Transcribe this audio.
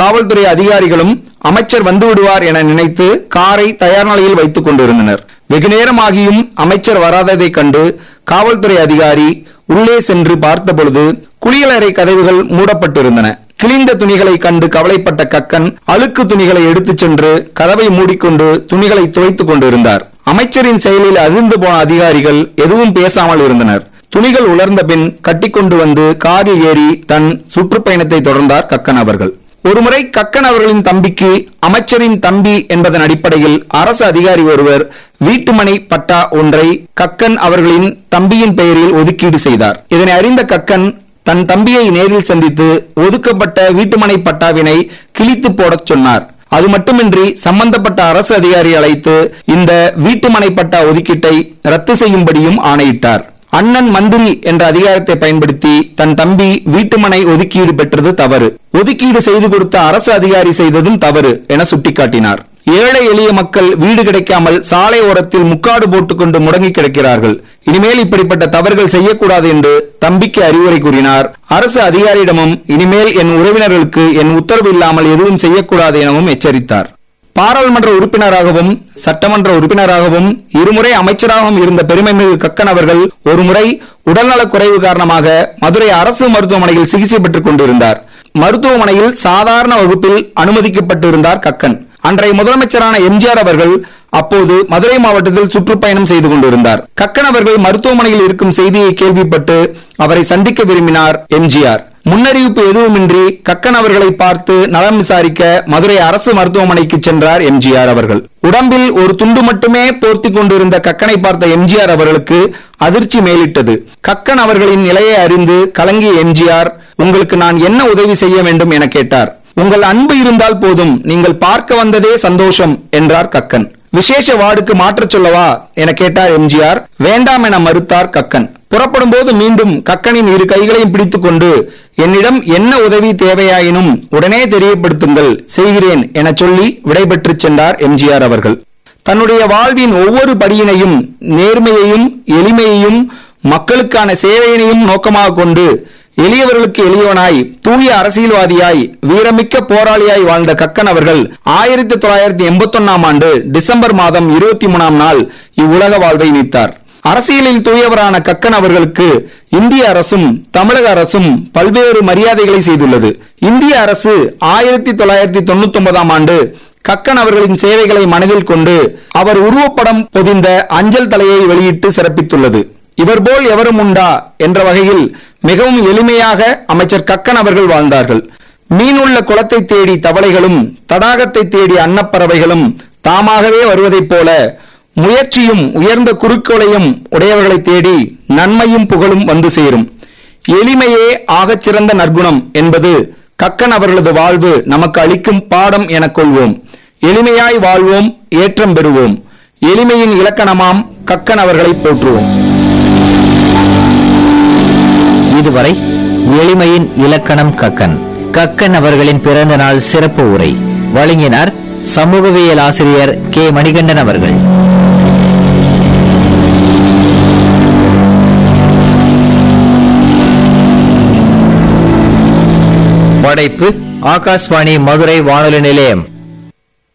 காவல்துறை அதிகாரிகளும் அமைச்சர் வந்து விடுவார் என நினைத்து காரை தயார் நிலையில் வைத்துக் கொண்டிருந்தனர் வெகு நேரமாகியும் அமைச்சர் வராததைக் கண்டு காவல்துறை அதிகாரி உள்ளே சென்று பார்த்தபொழுது குளியலறை கதவுகள் மூடப்பட்டிருந்தன கிழிந்த துணிகளை கண்டு கவலைப்பட்ட கக்கன் அழுக்கு துணிகளை எடுத்துச் சென்று கதவை மூடிக்கொண்டு துணிகளை துவைத்துக் கொண்டிருந்தார் அமைச்சரின் செயலில் அதிர்ந்து போன அதிகாரிகள் எதுவும் பேசாமல் இருந்தனர் துணிகள் உலர்ந்த பின் கட்டிக்கொண்டு வந்து காரில் ஏறி தன் சுற்றுப்பயணத்தை தொடர்ந்தார் கக்கன் அவர்கள் ஒருமுறை கக்கன் அவர்களின் தம்பிக்கு அமைச்சரின் தம்பி என்பதன் அடிப்படையில் அரசு அதிகாரி ஒருவர் வீட்டுமனை பட்டா ஒன்றை கக்கன் அவர்களின் தம்பியின் பெயரில் ஒதுக்கீடு செய்தார் இதனை அறிந்த கக்கன் தன் தம்பியை நேரில் சந்தித்து ஒதுக்கப்பட்ட வீட்டுமனை பட்டாவினை கிழித்து போடச் சொன்னார் அது மட்டுமின்றி சம்பந்தப்பட்ட அரசு அதிகாரி அழைத்து இந்த வீட்டுமனை பட்டா ஒதுக்கீட்டை ரத்து செய்யும்படியும் ஆணையிட்டார் அண்ணன் மந்திரி என்ற அதிகாரத்தை பயன்படுத்தி தன் தம்பி வீட்டுமனை ஒதுக்கீடு பெற்றது தவறு ஒதுக்கீடு செய்து கொடுத்த அரசு அதிகாரி செய்ததும் தவறு என சுட்டிக்காட்டினார் ஏழை எளிய மக்கள் வீடு கிடைக்காமல் சாலை ஓரத்தில் முக்காடு போட்டுக்கொண்டு முடங்கி கிடக்கிறார்கள் இனிமேல் இப்படிப்பட்ட தவறுகள் செய்யக்கூடாது என்று தம்பிக்கு அறிவுரை கூறினார் அரசு அதிகாரியிடமும் இனிமேல் என் உறவினர்களுக்கு என் உத்தரவு இல்லாமல் எதுவும் செய்யக்கூடாது எனவும் எச்சரித்தார் பாராளுமன்ற உறுப்பினராகவும் சட்டமன்ற உறுப்பினராகவும் இருமுறை அமைச்சராகவும் இருந்த பெருமைமிகு கக்கன் அவர்கள் ஒருமுறை உடல்நலக் குறைவு காரணமாக மதுரை அரசு மருத்துவமனையில் சிகிச்சை பெற்றுக் கொண்டிருந்தார் மருத்துவமனையில் சாதாரண வகுப்பில் அனுமதிக்கப்பட்டிருந்தார் கக்கன் அன்றைய முதலமைச்சரான எம்ஜிஆர் அவர்கள் அப்போது மதுரை மாவட்டத்தில் சுற்றுப்பயணம் செய்து கொண்டிருந்தார் கக்கன் அவர்கள் மருத்துவமனையில் இருக்கும் செய்தியை கேள்விப்பட்டு அவரை சந்திக்க விரும்பினார் எம்ஜிஆர் முன்னறிவிப்பு எதுவுமின்றி கக்கன் அவர்களை பார்த்து நலம் விசாரிக்க மதுரை அரசு மருத்துவமனைக்கு சென்றார் எம்ஜிஆர் அவர்கள் உடம்பில் ஒரு துண்டு மட்டுமே போர்த்தி கொண்டிருந்த கக்கனை பார்த்த எம்ஜிஆர் அவர்களுக்கு அதிர்ச்சி மேலிட்டது கக்கன் அவர்களின் நிலையை அறிந்து கலங்கிய எம்ஜிஆர் உங்களுக்கு நான் என்ன உதவி செய்ய வேண்டும் என கேட்டார் உங்கள் அன்பு இருந்தால் போதும் நீங்கள் பார்க்க வந்ததே சந்தோஷம் என்றார் கக்கன் விசேஷ வார்டுக்கு மாற்றச் சொல்லவா என கேட்டார் எம்ஜிஆர் வேண்டாம் என மறுத்தார் கக்கன் புறப்படும் போது மீண்டும் கக்கனின் இரு கைகளையும் பிடித்துக் கொண்டு என்னிடம் என்ன உதவி தேவையாயினும் உடனே தெரியப்படுத்துங்கள் செய்கிறேன் என சொல்லி விடைபெற்று சென்றார் எம்ஜிஆர் அவர்கள் தன்னுடைய வாழ்வின் ஒவ்வொரு படியினையும் நேர்மையையும் எளிமையையும் மக்களுக்கான சேவையினையும் நோக்கமாக கொண்டு எளியவர்களுக்கு எளியவனாய் தூய அரசியல்வாதியாய் வீரமிக்க போராளியாய் வாழ்ந்த கக்கன் அவர்கள் ஆயிரத்தி தொள்ளாயிரத்தி எண்பத்தி ஒன்னாம் ஆண்டு டிசம்பர் மாதம் இருபத்தி மூணாம் நாள் இவ்வுலக வாழ்வை நீத்தார் அரசியலில் தூயவரான கக்கன் அவர்களுக்கு இந்திய அரசும் தமிழக அரசும் பல்வேறு மரியாதைகளை செய்துள்ளது இந்திய அரசு ஆயிரத்தி தொள்ளாயிரத்தி தொண்ணூத்தி ஒன்பதாம் ஆண்டு கக்கன் அவர்களின் சேவைகளை மனதில் கொண்டு அவர் உருவப்படம் பொதிந்த அஞ்சல் தலையை வெளியிட்டு சிறப்பித்துள்ளது இவர் போல் எவரும் உண்டா என்ற வகையில் மிகவும் எளிமையாக அமைச்சர் கக்கன் அவர்கள் வாழ்ந்தார்கள் மீனுள்ள குளத்தை தேடி தவளைகளும் தடாகத்தை தேடி அன்னப்பறவைகளும் தாமாகவே வருவதைப் போல முயற்சியும் உயர்ந்த குறுக்கோளையும் உடையவர்களை தேடி நன்மையும் புகழும் வந்து சேரும் எளிமையே ஆகச் சிறந்த நற்குணம் என்பது கக்கன் அவர்களது வாழ்வு நமக்கு அளிக்கும் பாடம் எனக் கொள்வோம் எளிமையாய் வாழ்வோம் ஏற்றம் பெறுவோம் எளிமையின் இலக்கணமாம் கக்கன் அவர்களை போற்றுவோம் இதுவரை எளிமையின் இலக்கணம் கக்கன் கக்கன் அவர்களின் பிறந்த நாள் சிறப்பு உரை வழங்கினார் சமூகவியல் ஆசிரியர் கே மணிகண்டன் அவர்கள் படைப்பு ஆகாஷ்வாணி மதுரை வானொலி நிலையம்